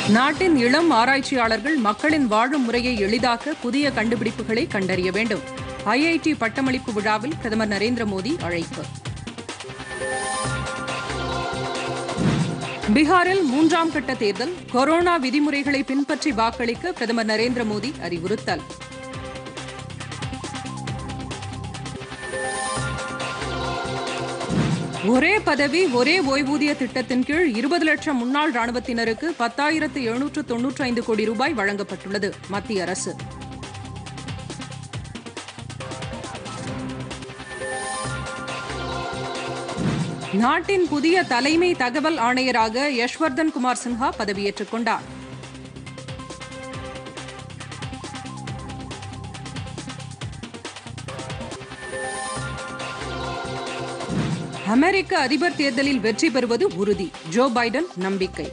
நாட்டின் இளம் ஆராய்ச்சியாளர்கள் மக்களின் வாழும் முறையை எளிதாக்க புதிய கண்டுபிடிப்புகளை கண்டறிய வேண்டும் ஐஐடி பட்டமளிப்பு விழாவில் பிரதமர் நரேந்திர மோடி அழைப்பு பீகாரில் மூன்றாம் கட்ட தேர்தல் கொரோனா விதிமுறைகளை பின்பற்றி வாக்களிக்க பிரதமர் நரேந்திர மோடி அறிவுறுத்தல் ஒரே பதவி ஒரே ஓய்வூதிய திட்டத்தின் கீழ் இருபது லட்சம் முன்னாள் ராணுவத்தினருக்கு பத்தாயிரத்து எழுநூற்று தொன்னூற்றி ஐந்து கோடி ரூபாய் வழங்கப்பட்டுள்ளது மத்திய அரசு நாட்டின் புதிய தலைமை தகவல் ஆணையராக யஷ்வர்தன் குமார் சின்ஹா பதவியேற்றுக் கொண்டார் அமெரிக்க அதிபர் தேர்தலில் வெற்றி பெறுவது உறுதி ஜோ பைடன் நம்பிக்கை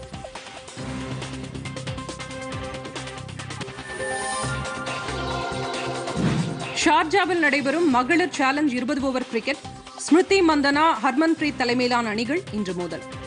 ஷார்ஜாவில் நடைபெறும் மகளிர் சேலஞ்ச் இருபது ஓவர் கிரிக்கெட் ஸ்மிருதி மந்தனா ஹர்மன்பிரீத் தலைமையிலான அணிகள் இன்று மோதல்